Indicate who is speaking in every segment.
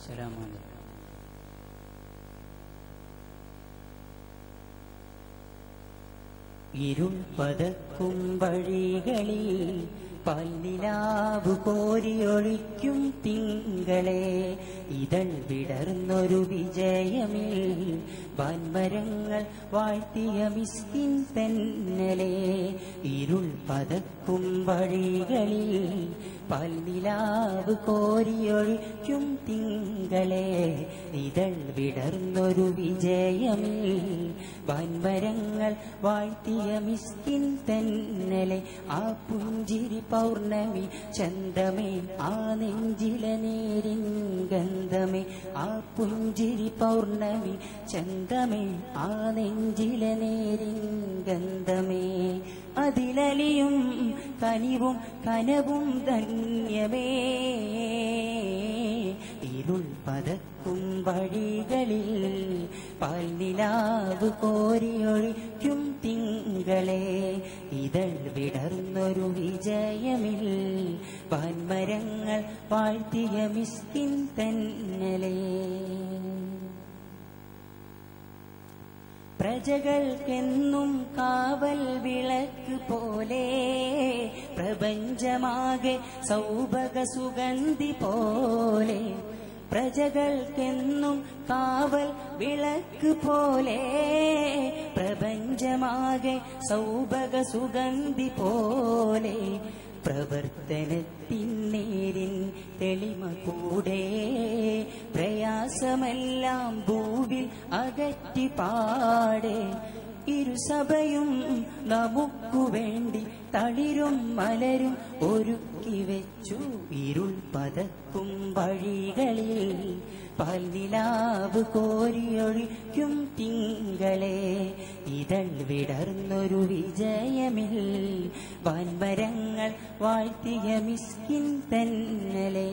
Speaker 1: അസ്സലാമലൈക്കും ഇരുൾ പതക്കും വഴികളിൽ പല്ലിലാവ് കോരിയൊഴിക്കും തിങ്കളെ ഇതൾ വിടർന്നൊരു വിജയമിൽ വൻമരങ്ങൾ വാഴ്ത്തിയ മിസ്കിൻ തെന്നലെ ഇരുൾ പതക്കും വഴികളിൽ പല്ലിലാവ് കോരിയൊഴിക്കും തിങ്കളെ ഇതൾ വിടർന്നൊരു വിജയമിൽ വൻമരങ്ങൾ വാഴ്ത്തിയ മിസ്കിൻ തെന്നലെ ആ പുഞ്ചിരി പൗർണമി ചന്തമേ ആ നെഞ്ചിലെ നേരിൻ ഗന്ധമേ ആ പുഞ്ചിരി പൗർണമി ചന്തമേ ആ നെഞ്ചിലെ നേരിൻ ഗന്ധമേ അതിലലിയും കനിവും കനവും ധന്യമേ ഇരുൾ പതക്കും വഴികളിൽ പാൽനിലാവ് കോരിയൊഴിക്കും തിങ്കളെ ഇതൾ വിടർന്നൊരു വിജയമിൽ പാൻമരങ്ങൾ വാഴ്ത്തിയ മിസ്കിൻ തന്നലേ പ്രജകൾക്കെന്നും കാവൽ വിളക്ക് പോലെ പ്രപഞ്ചമാകെ സൗഭഗ സുഗന്ധി പോലെ പ്രജകൾക്കെന്നും കാവൽ വിളക്ക് പോലെ പ്രപഞ്ചമാകെ സൗഭഗ സുഗന്ധി പോലെ പ്രവർത്തനത്തിൻ നേരിൻ തെളിമ കൂടെ പ്രയാസമെല്ലാം ഭൂവിൽ അകറ്റി പാടെ ഇരുസഭയും നമുക്കു വേണ്ടി തളിരും മലരും ഒരുക്കി വെച്ചു ഇരുൾ പതക്കും വഴികളിൽ പല്ലിലാവ് കോരിയൊഴിക്കും തിങ്കളെ ഇതൾ വിടർന്നൊരു വിജയമിൽ വൻമരങ്ങൾ വാഴ്ത്തിയ മിസ്കിൻ തന്നലേ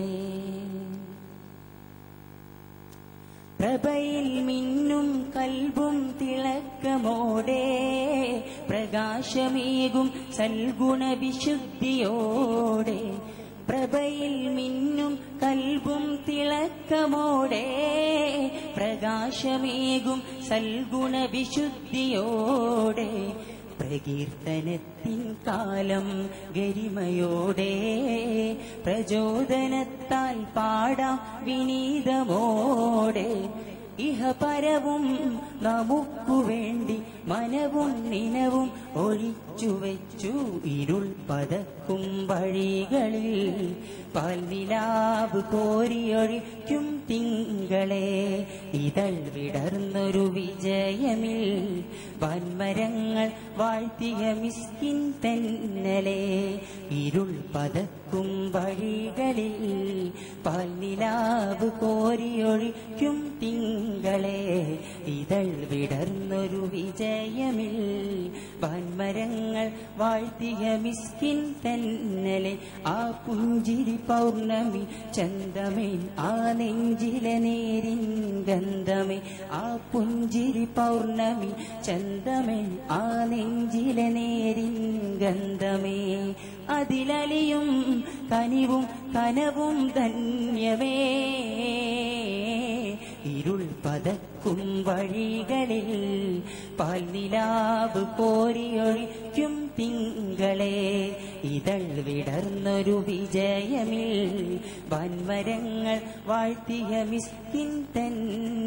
Speaker 1: പ്രഭയിൽ മിന്നും കൽബും തിളക്കമോടെ പ്രകാശമേകും സൽഗുണ വിശുദ്ധിയോടെ പ്രഭയിൽ മിന്നും കൽബും തിളക്കമോടെ പ്രകാശമേകും സൽഗുണ വിശുദ്ധിയോടെ പ്രകീർത്തനത്തിൻ കാലം ഗരിമയോടെ പ്രചോദനത്താൽ പാടാം വിനീതമോടെ ഇഹപരവും നമുക്കു വേണ്ടി മനവും നിനവും ഒഴിച്ചു വെച്ചു ഇരുൾ പതക്കും വഴികളിൽ പാൽനിലാവ് കോരിയൊഴിക്കും തിങ്കളെ ഇതൾ വിടർന്നൊരു വിജയമിൽ വൻമരങ്ങൾ വാഴ്ത്തിയ മിസ്കിൻ തെന്നലെ ഇരുൾ പതക്കും വഴികളിൽ പാൽനിലാവ് കോരിയൊഴിക്കും തിങ്കളെ ഇതൾ വിടർന്നൊരു വിജയമിൽ വൻമരങ്ങൾ വാഴ്ത്തിയ മിസ്കിൻ തെന്നലെ ആ പുഞ്ചിരി പൗർണമി ചന്തമേ ആ നെഞ്ചിലെ നേരിൻ ഗന്ധമേ ആ പുഞ്ചിരി പൗർണമി ചന്തമേ ആ നെഞ്ചിലെ നേരിൻ ഗന്ധമേ അതിലലിയും കനിവും കനവും ധന്യമേ ഇരുൾ പതക്കും വഴികളിൽ പാൽനിലാവ് കോരിയൊഴിക്കും തിങ്കളെ ഇതൾ വിടർന്നൊരു വിജയമിൽ വൻമരങ്ങൾ വാഴ്ത്തിയ മിസ്കിൻ തന്നെ